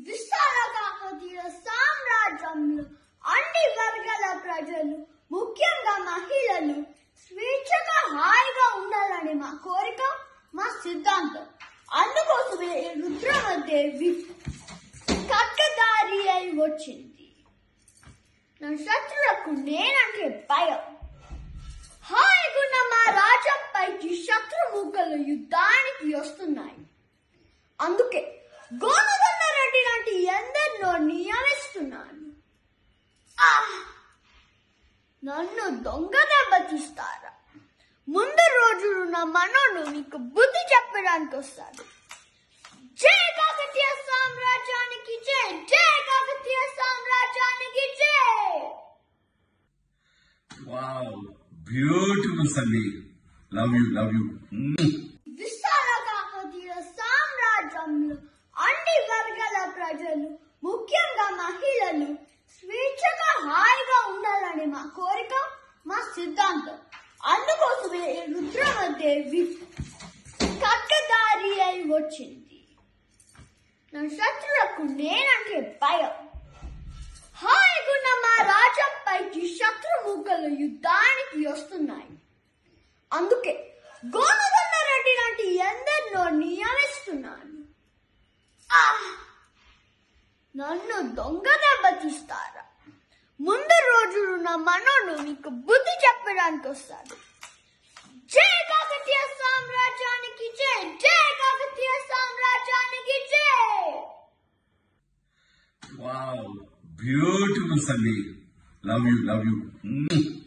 విశాల కాకతీయ సామ్రాజ్యంలో అన్ని వర్గాల ప్రజలు ముఖ్యంగా మహిళలు స్వేచ్ఛగా హాయిగా ఉండాలని మా కోరిక మా సిద్ధాంతం అందుకోసమే ఈ రుద్రమదేవి కట్టదారి అయి వచ్చింది నా శత్రులకు నేనంటే భయం హాయిగున్న మా రాజంపైకి శత్రుముఖలు యుద్ధానికి వస్తున్నాయి అందుకే గోనగొండ రెడ్డి లాంటి ఎందరినో నియమిస్తున్నాను ఆ! నన్ను దొంగ దెబ్బతీస్తారా ముందు రోజు నా మనోడు నీకు బుద్ధి చెప్పడానికి వస్తాడు జై కాకతీయ సామ్రాజ్యానికి జై జై కాకతీయ సామ్రాజ్యానికి జై వావ్ బ్యూటిఫుల్ సండి లవ్ యూ లవ్ యూ విశాల కాకతీయ సామ్రాజ్యంలో అన్ని వర్గాల ప్రజలు ముఖ్యంగా మహిళలు స్వేచ్ఛగా హాయిగా ఉండాలని మా కోరిక మా సిద్ధాంతం అందుకోసమే ఈ రుద్రమదేవి కట్టదారి అయి వచ్చింది నా శత్రులకు నేనంటే భయం హాయిగున్న మా రాజంపైకి శత్రుముఖలు యుద్ధానికి వస్తున్నాయి అందుకే గోనగొండ రెడ్డి లాంటి ఎందరినో నియమిస్తున్నాను ఆ! నన్ను దొంగ దెబ్బతీస్తారా ముందు రోజు నా మనోడు నీకు బుద్ధి చెప్పడానికి వస్తాడు జై కాకతీయ సామ్రాజ్యానికి జై జై కాకతీయ సామ్రాజ్యానికి జై వావ్ బ్యూటిఫుల్ సండి లవ్ యూ లవ్ యూ